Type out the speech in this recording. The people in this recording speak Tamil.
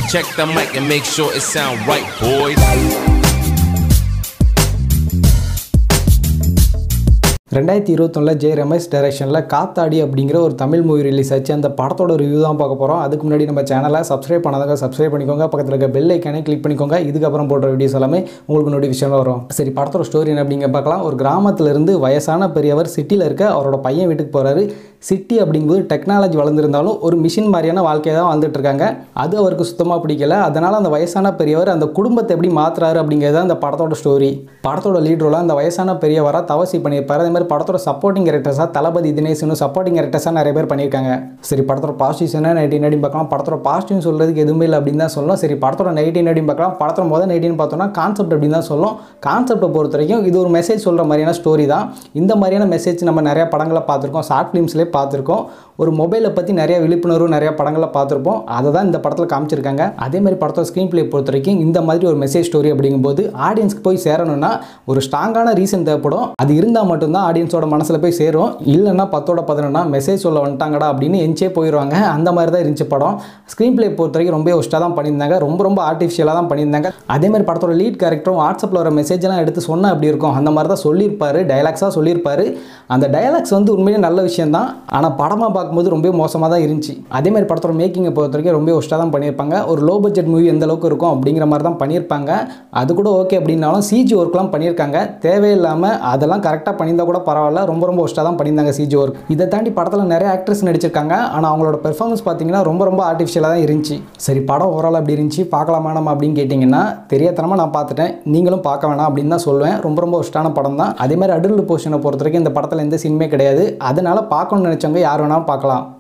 Check the mic and make sure it sound right, boys. ரெண்டாயிரத்தி இருபத்தொன்னில் ஜே ரமேஷ் டைரக்ஷனில் காத்தாடி அப்படிங்கிற ஒரு தமிழ் மூவி ரிலீஸ் ஆச்சு அந்த படத்தோட ரிவ்யூ தான் பார்க்க போகிறோம் அதுக்கு முன்னாடி நம்ம சேனலை சப்ஸ்கிரைப் பண்ணாதவங்க சப்ஸ்கிரைப் பண்ணிக்கோங்க பக்கத்தில் இருக்க பெல் ஐக்கானே கிளிக் பண்ணிக்கோங்க இதுக்கப்புறம் போடுற வீடியோஸ் எல்லாமே உங்களுக்கு நோட்டிஃபிகேஷன் வரும் சரி படத்தோட ஸ்டோரி என்ன அப்படிங்க பார்க்கலாம் ஒரு கிராமத்துல இருந்து வயசான பெரியவர் சிட்டியில் இருக்க அவரோட பையன் வீட்டுக்கு போகிறாரு சிட்டி அப்படிங்கும்போது டெக்னாலஜி வளர்ந்துருந்தாலும் ஒரு மிஷின் மாதிரியான வாழ்க்கையை தான் வாழ்ந்துட்டு இருக்காங்க அது அவருக்கு சுத்தமாக பிடிக்கல அதனால் அந்த வயசான பெரியவர் அந்த குடும்பத்தை எப்படி மாற்றுறாரு அப்படிங்கிறது தான் அந்த படத்தோட ஸ்டோரி படத்தோட லீட் ரோலாக அந்த வயசான பெரியவராக தவசி பண்ணியிருப்பாரு அதே மாதிரி படத்தோட சப்போர்ட்டிங் கேரக்டர்ஸாக தளபதி தினேஷ்னு சப்போர்ட்டிங் கேரக்டர்ஸாக நிறைய பேர் பண்ணியிருக்காங்க சரி படத்தோட பாசிட்டிவ்ஸ் என்ன நைன்டீன் நடின்னு பார்க்கலாம் படத்தோட பாசிட்டிவ் சொல்கிறதுக்கு எதுவுமே இல்லை அப்படின்னு தான் சொல்லலாம் சரி படத்தோட நைன்டீன் நடின்னு பார்க்கலாம் படத்தோட முதல் நைன்டீன் பார்த்தோம்னா கான்செப்ட் அப்படின்னு தான் சொல்லும் கான்செப்டை பொறுத்த வரைக்கும் இது ஒரு மெசேஜ் சொல்கிற மாதிரியான ஸ்டோரி தான் இந்த மாதிரியான மெசேஜ் நம்ம நிறைய படங்களை பார்த்துருக்கோம் ஷார்ட் ஃபிலிம்ஸ்லேயே பார்த்துருக்கோம் ஒரு மொபைலை பற்றி நிறைய விழிப்புணர்வு நிறைய படங்களை பார்த்துருப்போம் அதை தான் இந்த படத்தில் காமிச்சிருக்காங்க அதே மாதிரி படத்தோட ஸ்க்ரீன் பிளே பொறுத்த வரைக்கும் இந்த மாதிரி ஒரு மெசேஜ் ஸ்டோரி அப்படிங்கும்போது ஆடியன்ஸ்க்கு போய் சேரணும்னா ஒரு ஸ்ட்ராங்கான ரீசன் தேவைப்படும் அது இருந்தால் மட்டும்தான் ஆடியன்ஸோட மனசில் போய் சேரும் இல்லைன்னா பத்தோட பதினொன்னா மெசேஜ் சொல்ல வந்துட்டாங்கடா அப்படின்னு எஞ்சே போயிடுவாங்க அந்த மாதிரி தான் இருந்துச்சு படம் ஸ்க்ரீன் பிளே பொறுத்த வரைக்கும் ரொம்ப ஒஸ்ட்டாக தான் பண்ணியிருந்தாங்க ரொம்ப ரொம்ப ஆர்டிஃபிஷியலாக தான் பண்ணியிருந்தாங்க அதே மாதிரி படத்தோட லீட் கேரக்டரும் வாட்ஸ்அப்பில் வர மெசேஜ் எல்லாம் எடுத்து சொன்னால் அப்படி இருக்கும் அந்த மாதிரி தான் சொல்லியிருப்பாரு டைலாக்ஸாக சொல்லியிருப்பாரு அந்த டைலாக்ஸ் வந்து உண்மையிலே நல்ல விஷயம் தான் ஆனால் படமாக பார்க்கும்போது ரொம்ப மோசமாக தான் இருந்துச்சு அதே மாதிரி படத்தோட மேக்கிங்கை பொறுத்த வரைக்கும் ரொம்ப ஒஸ்ட்டாக தான் பண்ணியிருப்பாங்க ஒரு லோ பட்ஜெட் மூவி எந்த அளவுக்கு இருக்கும் அப்படிங்கிற மாதிரி தான் பண்ணியிருப்பாங்க அது கூட ஓகே அப்படின்னாலும் சிஜி ஒர்க்லாம் பண்ணியிருக்காங்க தேவையில்லாமல் அதெல்லாம் கரெக்டாக பண்ணியிருந்தா கூட பரவாயில்ல ரொம்ப ரொம்ப ஒஸ்ட்டாக தான் பண்ணியிருந்தாங்க சிஜி ஒர்க் இதை தாண்டி படத்தில் நிறைய ஆக்ட்ரஸ் நடிச்சிருக்காங்க ஆனால் அவங்களோட பெர்ஃபார்மன்ஸ் பார்த்தீங்கன்னா ரொம்ப ரொம்ப ஆர்டிஃபிஷியலாக தான் இருந்துச்சு சரி படம் ஓவரால் அப்படி இருந்துச்சு பார்க்கலாமா நம்ம அப்படின்னு கேட்டிங்கன்னா தெரியாதனமாக நான் பார்த்துட்டேன் நீங்களும் பார்க்க வேணாம் அப்படின்னு தான் சொல்லுவேன் ரொம்ப ரொம்ப ஒஸ்ட்டான படம் தான் அதே மாதிரி அடல்ட் போர்ஷனை பொறுத்த வரைக்கும் இந்த படத்தில் எந்த சீனுமே கிடையாது அதனால பார்க்கணும்னு நினச்சவங்க யார் வேணாலும் பார்க்கலாம்